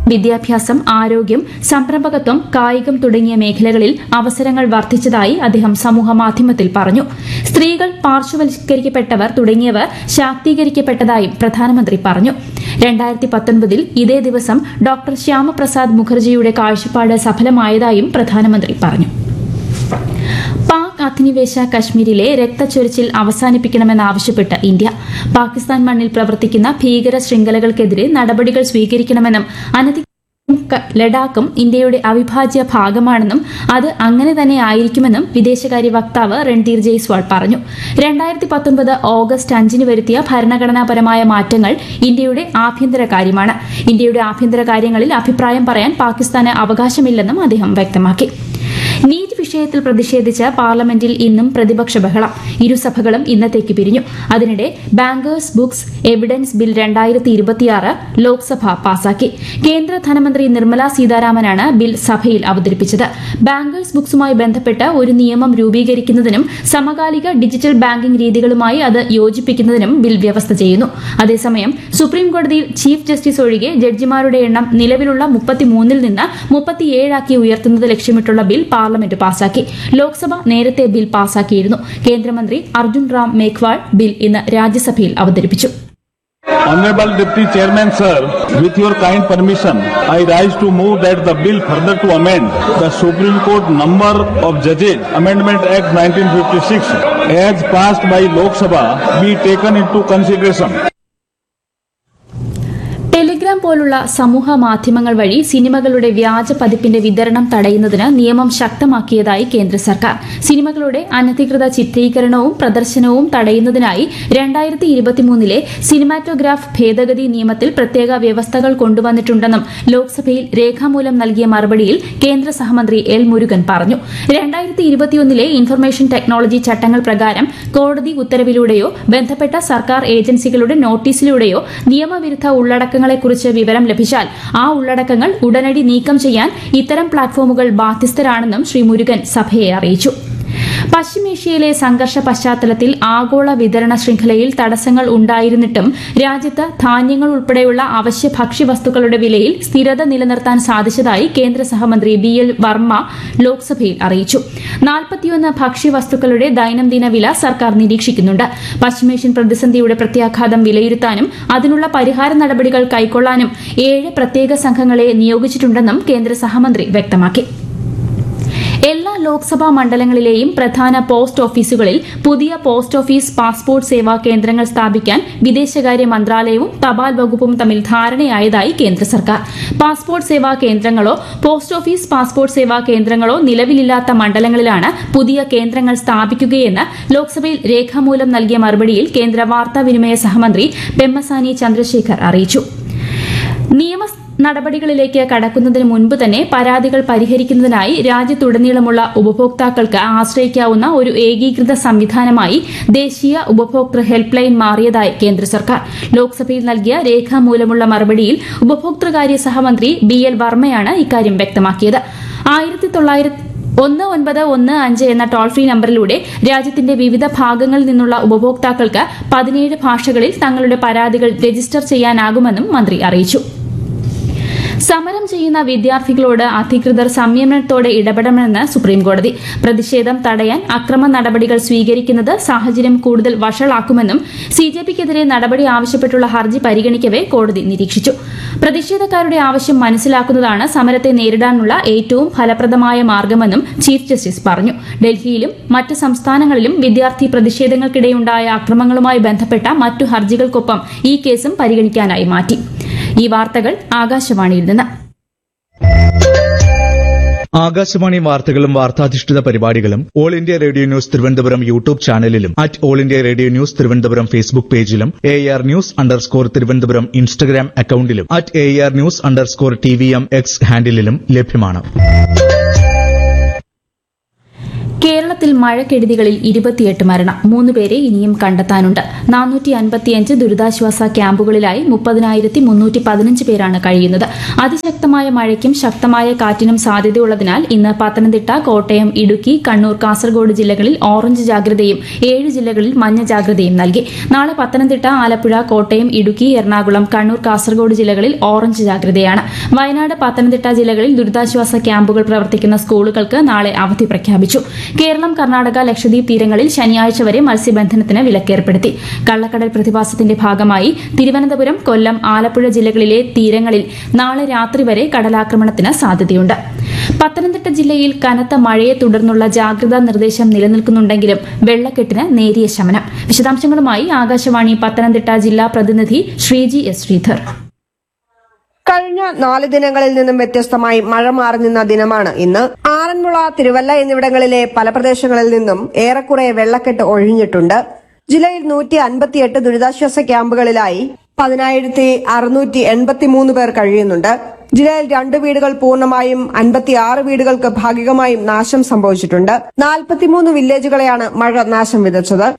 വിദ്യാഭ്യാസം ആരോഗ്യം സംരംഭകത്വം കായികം തുടങ്ങിയ മേഖലകളിൽ അവസരങ്ങൾ വർദ്ധിച്ചതായി അദ്ദേഹം സമൂഹമാധ്യമത്തിൽ പറഞ്ഞു സ്ത്രീകൾ പാർശ്വവൽക്കരിക്കപ്പെട്ടവർ തുടങ്ങിയവർ ശാക്തീകരിക്കപ്പെട്ടതായും പ്രധാനമന്ത്രി പറഞ്ഞു രണ്ടായിരത്തി പത്തൊൻപതിൽ ഇതേ ദിവസം ഡോക്ടർ ശ്യാമപ്രസാദ് മുഖർജിയുടെ കാഴ്ചപ്പാട് സഫലമായതായും പ്രധാനമന്ത്രി പറഞ്ഞു പാക് അധിനിവേശ കശ്മീരിലെ രക്തച്ചൊരിച്ചിൽ അവസാനിപ്പിക്കണമെന്നാവശ്യപ്പെട്ട് ഇന്ത്യ പാകിസ്ഥാൻ മണ്ണിൽ പ്രവർത്തിക്കുന്ന ഭീകര ശൃംഖലകൾക്കെതിരെ നടപടികൾ സ്വീകരിക്കണമെന്നും അനധി ലഡാക്കും ഇന്ത്യയുടെ അവിഭാജ്യ ഭാഗമാണെന്നും അത് അങ്ങനെ തന്നെ ആയിരിക്കുമെന്നും വിദേശകാര്യ വക്താവ് രൺധീർ ജയ്സ്വാൾ പറഞ്ഞു രണ്ടായിരത്തി പത്തൊൻപത് ഓഗസ്റ്റ് അഞ്ചിന് വരുത്തിയ ഭരണഘടനാപരമായ മാറ്റങ്ങൾ ഇന്ത്യയുടെ ആഭ്യന്തര കാര്യമാണ് ഇന്ത്യയുടെ ആഭ്യന്തര കാര്യങ്ങളിൽ അഭിപ്രായം പറയാൻ പാകിസ്ഥാന് അവകാശമില്ലെന്നും അദ്ദേഹം വ്യക്തമാക്കി നീറ്റ് വിഷയത്തിൽ പ്രതിഷേധിച്ച് പാർലമെന്റിൽ ഇന്നും പ്രതിപക്ഷ ബഹളം ഇരുസഭകളും ഇന്നത്തേക്ക് പിരിഞ്ഞു അതിനിടെ ബാങ്കേഴ്സ് ബുക്സ് എവിഡൻസ് ബിൽ രണ്ടായിരത്തി ഇരുപത്തിയാറ് ലോക്സഭ പാസാക്കി കേന്ദ്ര ധനമന്ത്രി നിർമ്മല സീതാരാമനാണ് ബിൽ സഭയിൽ അവതരിപ്പിച്ചത് ബാങ്കേഴ്സ് ബുക്സുമായി ബന്ധപ്പെട്ട് ഒരു നിയമം രൂപീകരിക്കുന്നതിനും സമകാലിക ഡിജിറ്റൽ ബാങ്കിംഗ് രീതികളുമായി അത് യോജിപ്പിക്കുന്നതിനും ബിൽ വ്യവസ്ഥ ചെയ്യുന്നു അതേസമയം സുപ്രീം കോടതിയിൽ ചീഫ് ജസ്റ്റിസ് ഒഴികെ ജഡ്ജിമാരുടെ എണ്ണം നിലവിലുള്ള മുപ്പത്തിമൂന്നിൽ നിന്ന് മുപ്പത്തിയേഴാക്കി ഉയർത്തുന്നത് ലക്ഷ്യമിട്ടുള്ള ബിൽ പാർലമെന്റ് പാസാക്കി ലോക്സഭ നേരത്തെ ബിൽ പാസാക്കിയിരുന്നു കേന്ദ്രമന്ത്രി അർജുൻ റാം മേഘ്വാൾ ബിൽ ഇന്ന് രാജ്യസഭയിൽ അവതരിപ്പിച്ചു Honorable Deputy Chairman, sir, with your kind permission, I rise to move that the bill further to amend the Supreme Court Number of Judges Amendment Act 1956 as passed by Lok Sabha be taken into consideration. Telegram പോലുള്ള സമൂഹ മാധ്യമങ്ങൾ വഴി സിനിമകളുടെ വ്യാജ പതിപ്പിന്റെ വിതരണം തടയുന്നതിന് നിയമം ശക്തമാക്കിയതായി കേന്ദ്ര സർക്കാർ സിനിമകളുടെ അനധികൃത ചിത്രീകരണവും പ്രദർശനവും തടയുന്നതിനായി രണ്ടായിരത്തി ഇരുപത്തിമൂന്നിലെ സിനിമാറ്റോഗ്രാഫ് ഭേദഗതി നിയമത്തിൽ പ്രത്യേക വ്യവസ്ഥകൾ കൊണ്ടുവന്നിട്ടുണ്ടെന്നും ലോക്സഭയിൽ രേഖാമൂലം നൽകിയ മറുപടിയിൽ കേന്ദ്ര സഹമന്ത്രി എൽ മുരുകൻ പറഞ്ഞു രണ്ടായിരത്തി ഇരുപത്തിയൊന്നിലെ ഇൻഫർമേഷൻ ടെക്നോളജി ചട്ടങ്ങൾ പ്രകാരം കോടതി ഉത്തരവിലൂടെയോ ബന്ധപ്പെട്ട സർക്കാർ ഏജൻസികളുടെ നോട്ടീസിലൂടെയോ നിയമവിരുദ്ധ ഉള്ളടക്കങ്ങളെക്കുറിച്ച് വിവരം ലഭിച്ചാൽ ആ ഉള്ളടക്കങ്ങൾ ഉടനടി നീക്കം ചെയ്യാൻ ഇത്തരം പ്ലാറ്റ്ഫോമുകൾ ബാധ്യസ്ഥരാണെന്നും ശ്രീ മുരുകൻ സഭയെ അറിയിച്ചു പശ്ചിമേഷ്യയിലെ സംഘർഷ പശ്ചാത്തലത്തിൽ ആഗോള വിതരണ ശൃംഖലയിൽ തടസ്സങ്ങൾ ഉണ്ടായിരുന്നിട്ടും രാജ്യത്ത് ധാന്യങ്ങൾ ഉൾപ്പെടെയുള്ള അവശ്യ ഭക്ഷ്യവസ്തുക്കളുടെ വിലയിൽ സ്ഥിരത നിലനിർത്താൻ സാധിച്ചതായി കേന്ദ്ര സഹമന്ത്രി ബി എൽ വർമ്മ ലോക്സഭയിൽ അറിയിച്ചു നാൽപ്പത്തിയൊന്ന് ഭക്ഷ്യവസ്തുക്കളുടെ ദൈനംദിന വില സർക്കാർ നിരീക്ഷിക്കുന്നുണ്ട് പശ്ചിമേഷ്യൻ പ്രതിസന്ധിയുടെ പ്രത്യാഘാതം വിലയിരുത്താനും അതിനുള്ള പരിഹാര നടപടികൾ കൈക്കൊള്ളാനും ഏഴ് പ്രത്യേക സംഘങ്ങളെ നിയോഗിച്ചിട്ടുണ്ടെന്നും കേന്ദ്ര സഹമന്ത്രി വ്യക്തമാക്കി എല്ലാ ലോക്സഭാ മണ്ഡലങ്ങളിലെയും പ്രധാന പോസ്റ്റ് ഓഫീസുകളിൽ പുതിയ പോസ്റ്റ് ഓഫീസ് പാസ്പോർട്ട് സേവാ കേന്ദ്രങ്ങൾ സ്ഥാപിക്കാൻ വിദേശകാര്യ മന്ത്രാലയവും തപാൽ വകുപ്പും തമ്മിൽ ധാരണയായതായി കേന്ദ്ര സർക്കാർ പാസ്പോർട്ട് സേവാ കേന്ദ്രങ്ങളോ പോസ്റ്റ് ഓഫീസ് പാസ്പോർട്ട് സേവാ കേന്ദ്രങ്ങളോ നിലവിലില്ലാത്ത മണ്ഡലങ്ങളിലാണ് പുതിയ കേന്ദ്രങ്ങൾ സ്ഥാപിക്കുകയെന്ന് ലോക്സഭയിൽ രേഖാമൂലം നൽകിയ മറുപടിയിൽ കേന്ദ്ര വാർത്താവിനിമയ സഹമന്ത്രി പെമ്മസാനി ചന്ദ്രശേഖർ അറിയിച്ചു നിയമ നടപടികളിലേക്ക് കടക്കുന്നതിന് മുൻപ് തന്നെ പരാതികൾ പരിഹരിക്കുന്നതിനായി രാജ്യത്തുടനീളമുള്ള ഉപഭോക്താക്കൾക്ക് ആശ്രയിക്കാവുന്ന ഒരു ഏകീകൃത സംവിധാനമായി ദേശീയ ഉപഭോക്തൃ ഹെൽപ്പ് ലൈൻ മാറിയതായി കേന്ദ്ര സർക്കാർ ലോക്സഭയിൽ നൽകിയ രേഖാമൂലമുള്ള മറുപടിയിൽ ഉപഭോക്തൃകാര്യ സഹമന്ത്രി ബി എൽ വർമ്മയാണ് ഇക്കാര്യം വ്യക്തമാക്കിയത് ആയിരത്തി തൊള്ളായിരത്തി ഒന്ന് ഒൻപത് ഒന്ന് അഞ്ച് എന്ന ടോൾ ഫ്രീ നമ്പറിലൂടെ രാജ്യത്തിന്റെ വിവിധ ഭാഗങ്ങളിൽ നിന്നുള്ള ഉപഭോക്താക്കൾക്ക് പതിനേഴ് ഭാഷകളിൽ തങ്ങളുടെ പരാതികൾ രജിസ്റ്റർ ചെയ്യാനാകുമെന്നും മന്ത്രി അറിയിച്ചു സമരം ചെയ്യുന്ന വിദ്യാർത്ഥികളോട് അധികൃതർ സംയമനത്തോടെ ഇടപെടണമെന്ന് സുപ്രീംകോടതി പ്രതിഷേധം തടയാൻ അക്രമ നടപടികൾ സ്വീകരിക്കുന്നത് സാഹചര്യം കൂടുതൽ വഷളാക്കുമെന്നും സി ജെ പിക്കെതിരെ നടപടി ആവശ്യപ്പെട്ടുള്ള ഹർജി പരിഗണിക്കവെ കോടതി നിരീക്ഷിച്ചു പ്രതിഷേധക്കാരുടെ ആവശ്യം മനസ്സിലാക്കുന്നതാണ് സമരത്തെ നേരിടാനുള്ള ഏറ്റവും ഫലപ്രദമായ മാർഗമെന്നും ചീഫ് ജസ്റ്റിസ് പറഞ്ഞു ഡൽഹിയിലും മറ്റ് സംസ്ഥാനങ്ങളിലും വിദ്യാർത്ഥി പ്രതിഷേധങ്ങൾക്കിടെയുണ്ടായ അക്രമങ്ങളുമായി ബന്ധപ്പെട്ട മറ്റു ഹർജികൾക്കൊപ്പം ഈ കേസും പരിഗണിക്കാനായി മാറ്റി ഈ വാർത്തകൾ ആകാശവാണിയിൽ നിന്ന് ആകാശവാണി വാർത്തകളും വാർത്താധിഷ്ഠിത പരിപാടികളും All India Radio news Thiruvananthapuram YouTube ചാനലിലും at All India Radio news Thiruvananthapuram Facebook പേജിലും A R news underscore Thiruvananthapuram Instagram അക്കൌണ്ടിലും at A R news underscore T V M X ഹാൻഡിലും ലഭ്യമാണ് കേരളത്തിൽ മഴക്കെടുതികളിൽ ഇരുപത്തിയെട്ട് മരണം മൂന്ന് പേരെ ഇനിയും കണ്ടെത്താനുണ്ട് നാനൂറ്റി അൻപത്തിയഞ്ച് ദുരിതാശ്വാസ ക്യാമ്പുകളിലായി മുപ്പതിനായിരത്തി മുന്നൂറ്റി പതിനഞ്ച് പേരാണ് കഴിയുന്നത് അതിശക്തമായ മഴയ്ക്കും ശക്തമായ കാറ്റിനും സാധ്യതയുള്ളതിനാൽ ഇന്ന് പത്തനംതിട്ട കോട്ടയം ഇടുക്കി കണ്ണൂർ കാസർഗോഡ് ജില്ലകളിൽ ഓറഞ്ച് ജാഗ്രതയും ഏഴ് ജില്ലകളിൽ മഞ്ഞ ജാഗ്രതയും നൽകി നാളെ പത്തനംതിട്ട ആലപ്പുഴ കോട്ടയം ഇടുക്കി എറണാകുളം കണ്ണൂർ കാസർഗോഡ് ജില്ലകളിൽ ഓറഞ്ച് ജാഗ്രതയാണ് വയനാട് പത്തനംതിട്ട ജില്ലകളിൽ ദുരിതാശ്വാസ ക്യാമ്പുകൾ പ്രവർത്തിക്കുന്ന സ്കൂളുകൾക്ക് നാളെ അവധി പ്രഖ്യാപിച്ചു കേരളം കർണാടക ലക്ഷദ്വീപ് തീരങ്ങളിൽ ശനിയാഴ്ച വരെ മത്സ്യബന്ധനത്തിന് വിലക്കേർപ്പെടുത്തി കള്ളക്കടൽ പ്രതിഭാസത്തിന്റെ ഭാഗമായി തിരുവനന്തപുരം കൊല്ലം ആലപ്പുഴ ജില്ലകളിലെ തീരങ്ങളിൽ നാളെ രാത്രി വരെ കടലാക്രമണത്തിന് സാധ്യതയുണ്ട് പത്തനംതിട്ട ജില്ലയിൽ കനത്ത മഴയെ തുടർന്നുള്ള ജാഗ്രതാ നിർദ്ദേശം നിലനിൽക്കുന്നുണ്ടെങ്കിലും വെള്ളക്കെട്ടിന് നേരിയ ശമനം വിശദാംശങ്ങളുമായി ആകാശവാണി പത്തനംതിട്ട ജില്ലാ പ്രതിനിധി ശ്രീജി എസ് ശ്രീധർ കഴിഞ്ഞ നാല് ദിനങ്ങളിൽ നിന്നും വ്യത്യസ്തമായി മഴ മാറി നിന്ന ദിനമാണ് ഇന്ന് ആറന്മുള തിരുവല്ല എന്നിവിടങ്ങളിലെ പല പ്രദേശങ്ങളിൽ നിന്നും ഏറെക്കുറെ വെള്ളക്കെട്ട് ഒഴിഞ്ഞിട്ടുണ്ട് ജില്ലയിൽ നൂറ്റി അൻപത്തിയെട്ട് ദുരിതാശ്വാസ ക്യാമ്പുകളിലായി പതിനായിരത്തി അറുന്നൂറ്റി എൺപത്തിമൂന്ന് പേർ കഴിയുന്നുണ്ട് ജില്ലയിൽ രണ്ട് വീടുകൾ പൂർണ്ണമായും അൻപത്തിയാറ് വീടുകൾക്ക് ഭാഗികമായും നാശം സംഭവിച്ചിട്ടുണ്ട് നാൽപ്പത്തിമൂന്ന് വില്ലേജുകളെയാണ് മഴ നാശം വിതച്ചത്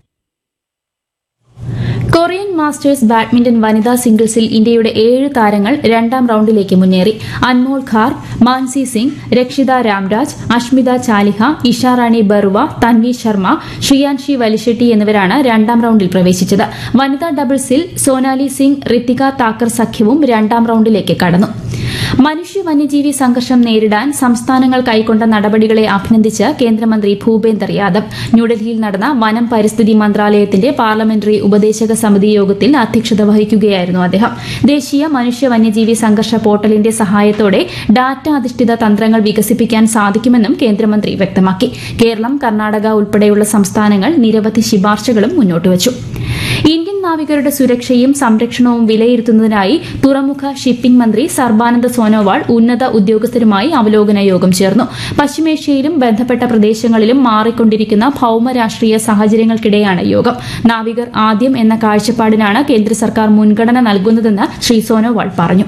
കൊറിയൻ മാസ്റ്റേഴ്സ് ബാഡ്മിന്റൺ വനിതാ സിംഗിൾസിൽ ഇന്ത്യയുടെ ഏഴ് താരങ്ങൾ രണ്ടാം റൌണ്ടിലേക്ക് മുന്നേറി അൻമോൾ ഖാർ മാൻസി സിംഗ് രക്ഷിത രാംരാജ് അഷ്മിത ചാലിഹ ഇഷാറാണി ബറുവ തൻവി ശർമ്മ ശ്രിയാൻഷി വലിശെട്ടി എന്നിവരാണ് രണ്ടാം റൌണ്ടിൽ പ്രവേശിച്ചത് വനിതാ ഡബിൾസിൽ സോനാലി സിംഗ് ഋത്തിക താക്കർ സഖ്യവും രണ്ടാം റൌണ്ടിലേക്ക് കടന്നു മനുഷ്യ വന്യജീവി സംഘർഷം നേരിടാൻ സംസ്ഥാനങ്ങൾ കൈക്കൊണ്ട നടപടികളെ അഭിനന്ദിച്ച് കേന്ദ്രമന്ത്രി ഭൂപേന്ദർ യാദവ് ന്യൂഡൽഹിയിൽ നടന്ന വനം പരിസ്ഥിതി മന്ത്രാലയത്തിന്റെ പാർലമെന്ററി ഉപദേശക സമിതി യോഗത്തിൽ അധ്യക്ഷത വഹിക്കുകയായിരുന്നു അദ്ദേഹം ദേശീയ മനുഷ്യ വന്യജീവി സംഘർഷ പോർട്ടലിന്റെ സഹായത്തോടെ ഡാറ്റ അധിഷ്ഠിത തന്ത്രങ്ങൾ വികസിപ്പിക്കാൻ സാധിക്കുമെന്നും കേന്ദ്രമന്ത്രി വ്യക്തമാക്കി കേരളം കർണാടക ഉൾപ്പെടെയുള്ള സംസ്ഥാനങ്ങൾ നിരവധി ശുപാർശകളും മുന്നോട്ടുവച്ചു ഇന്ത്യൻ നാവികരുടെ സുരക്ഷയും സംരക്ഷണവും വിലയിരുത്തുന്നതിനായി തുറമുഖ ഷിപ്പിംഗ് മന്ത്രി സർബാനന്ദ സോനോവാൾ ഉന്നത ഉദ്യോഗസ്ഥരുമായി അവലോകന യോഗം ചേർന്നു പശ്ചിമേഷ്യയിലും ബന്ധപ്പെട്ട പ്രദേശങ്ങളിലും മാറിക്കൊണ്ടിരിക്കുന്ന ഭൌമ രാഷ്ട്രീയ സാഹചര്യങ്ങൾക്കിടെയാണ് യോഗം നാവികർ ആദ്യം എന്ന കാഴ്ചപ്പാടിനാണ് കേന്ദ്ര സർക്കാർ മുൻഗണന നൽകുന്നതെന്ന് ശ്രീ സോനോവാൾ പറഞ്ഞു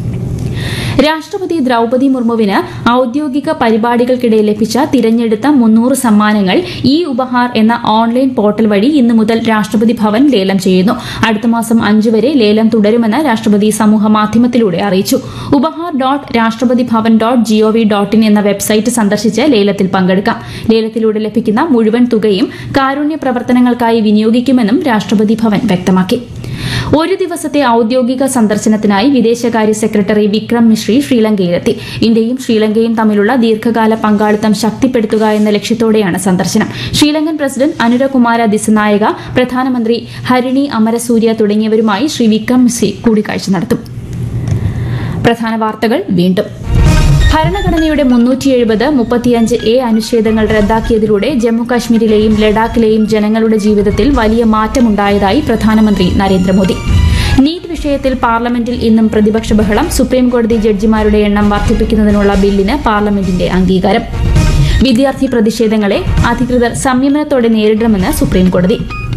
രാഷ്ട്രപതി ദ്രൌപതി മുർമുവിന് ഔദ്യോഗിക പരിപാടികൾക്കിടെ ലഭിച്ച തിരഞ്ഞെടുത്ത മുന്നൂറ് സമ്മാനങ്ങൾ ഇ ഉപഹാർ എന്ന ഓൺലൈൻ പോർട്ടൽ വഴി ഇന്നു മുതൽ രാഷ്ട്രപതി ഭവൻ ലേലം ചെയ്യുന്നു അടുത്ത മാസം അഞ്ച് വരെ ലേലം തുടരുമെന്ന് രാഷ്ട്രപതി സമൂഹ മാധ്യമത്തിലൂടെ അറിയിച്ചു Upahar dot Rashtrapati Bhavan dot GOV dot in എന്ന വെബ്സൈറ്റ് സന്ദർശിച്ച് ലേലത്തിൽ പങ്കെടുക്കാം ലേലത്തിലൂടെ ലഭിക്കുന്ന മുഴുവൻ തുകയും കാരുണ്യ പ്രവർത്തനങ്ങൾക്കായി വിനിയോഗിക്കുമെന്നും രാഷ്ട്രപതി ഭവൻ വ്യക്തമാക്കി ഒരു ദിവസത്തെ ഔദ്യോഗിക സന്ദർശനത്തിനായി വിദേശകാര്യ സെക്രട്ടറി വിക്രം മിശ്രി ശ്രീലങ്കയിലെത്തി ഇന്ത്യയും ശ്രീലങ്കയും തമ്മിലുള്ള ദീർഘകാല പങ്കാളിത്തം ശക്തിപ്പെടുത്തുക എന്ന ലക്ഷ്യത്തോടെയാണ് സന്ദർശനം ശ്രീലങ്കൻ പ്രസിഡന്റ് അനുരകുമാര ദിസനായക പ്രധാനമന്ത്രി ഹരിണി അമരസൂര്യ തുടങ്ങിയവരുമായി ശ്രീ വിക്രം മിശ്രി കൂടിക്കാഴ്ച നടത്തും പ്രധാന വാർത്തകൾ വീണ്ടും ഭരണഘടനയുടെ മുന്നൂറ്റി എഴുപത് മുപ്പത്തിയഞ്ച് എ അനുച്ഛേദങ്ങൾ റദ്ദാക്കിയതിലൂടെ ജമ്മുകാശ്മീരിലെയും ലഡാക്കിലെയും ജനങ്ങളുടെ ജീവിതത്തിൽ വലിയ മാറ്റമുണ്ടായതായി പ്രധാനമന്ത്രി നരേന്ദ്രമോദി നീറ്റ് വിഷയത്തിൽ പാർലമെന്റിൽ ഇന്നും പ്രതിപക്ഷ ബഹളം സുപ്രീംകോടതി ജഡ്ജിമാരുടെ എണ്ണം വർദ്ധിപ്പിക്കുന്നതിനുള്ള ബില്ലിന് പാർലമെന്റിന്റെ അംഗീകാരം വിദ്യാർത്ഥി പ്രതിഷേധങ്ങളെ അധികൃതർ സംയമനത്തോടെ നേരിടണമെന്ന് സുപ്രീംകോടതി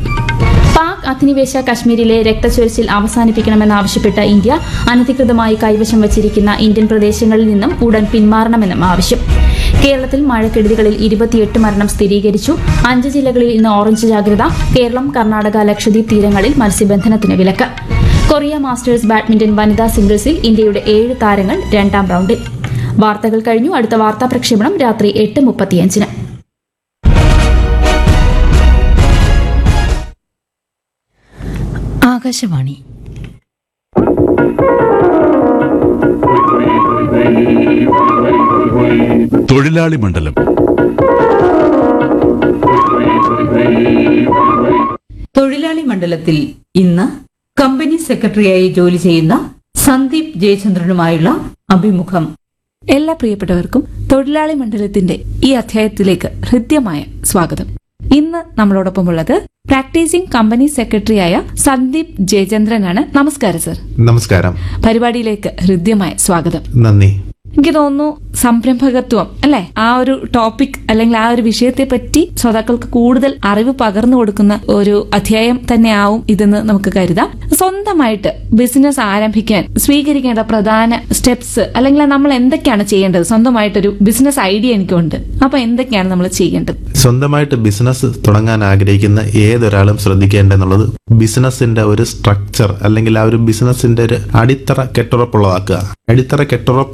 പാക് അധിനിവേശ കശ്മീരിലെ രക്തച്ചൊരിച്ചിൽ അവസാനിപ്പിക്കണമെന്നാവശ്യപ്പെട്ട ഇന്ത്യ അനധികൃതമായി കൈവശം വച്ചിരിക്കുന്ന ഇന്ത്യൻ പ്രദേശങ്ങളിൽ നിന്നും ഉടൻ പിന്മാറണമെന്നും ആവശ്യം കേരളത്തിൽ മഴക്കെടുതികളിൽ ഇരുപത്തിയെട്ട് മരണം സ്ഥിരീകരിച്ചു അഞ്ച് ജില്ലകളിൽ ഇന്ന് ഓറഞ്ച് ജാഗ്രത കേരളം കർണാടക ലക്ഷദ്വീപ് തീരങ്ങളിൽ മത്സ്യബന്ധനത്തിന് വിലക്ക് കൊറിയ മാസ്റ്റേഴ്സ് ബാഡ്മിന്റൺ വനിതാ സിംഗിൾസിൽ ഇന്ത്യയുടെ ഏഴ് താരങ്ങൾ രണ്ടാം റൌണ്ടിൽ വാർത്തകൾ കഴിഞ്ഞു അടുത്ത വാർത്താ പ്രക്ഷേപണം രാത്രി എട്ട് മുപ്പത്തിയഞ്ചിന് ആകാശവാണി തൊഴിലാളി മണ്ഡലം തൊഴിലാളി മണ്ഡലത്തിൽ ഇന്ന് കമ്പനി സെക്രട്ടറിയായി ജോലി ചെയ്യുന്ന സന്ദീപ് ജയചന്ദ്രനുമായുള്ള അഭിമുഖം എല്ലാ പ്രിയപ്പെട്ടവർക്കും തൊഴിലാളി മണ്ഡലത്തിന്റെ ഈ അധ്യായത്തിലേക്ക് ഹൃദ്യമായ സ്വാഗതം ഇന്ന് നമ്മളോടൊപ്പമുള്ളത് പ്രാക്ടീസിംഗ് കമ്പനി സെക്രട്ടറിയായ സന്ദീപ് ജയചന്ദ്രനാണ് നമസ്കാരം സർ നമസ്കാരം പരിപാടിയിലേക്ക് ഹൃദ്യമായ സ്വാഗതം നന്ദി എനിക്ക് തോന്നുന്നു സംരംഭകത്വം അല്ലെ ആ ഒരു ടോപ്പിക് അല്ലെങ്കിൽ ആ ഒരു വിഷയത്തെ പറ്റി ശ്രോതാക്കൾക്ക് കൂടുതൽ അറിവ് പകർന്നു കൊടുക്കുന്ന ഒരു അധ്യായം തന്നെ ആവും ഇതെന്ന് നമുക്ക് കരുതാം സ്വന്തമായിട്ട് ബിസിനസ് ആരംഭിക്കാൻ സ്വീകരിക്കേണ്ട പ്രധാന സ്റ്റെപ്സ് അല്ലെങ്കിൽ നമ്മൾ എന്തൊക്കെയാണ് ചെയ്യേണ്ടത് സ്വന്തമായിട്ടൊരു ബിസിനസ് ഐഡിയ എനിക്കുണ്ട് അപ്പൊ എന്തൊക്കെയാണ് നമ്മൾ ചെയ്യേണ്ടത് സ്വന്തമായിട്ട് ബിസിനസ് തുടങ്ങാൻ ആഗ്രഹിക്കുന്ന ഏതൊരാളും ശ്രദ്ധിക്കേണ്ടതെന്നുള്ളത് ബിസിനസിന്റെ ഒരു സ്ട്രക്ചർ അല്ലെങ്കിൽ ആ ഒരു ബിസിനസിന്റെ ഒരു അടിത്തറ കെട്ടുറപ്പുള്ളതാക്കുക അടിത്തറ കെട്ടുറപ്പ്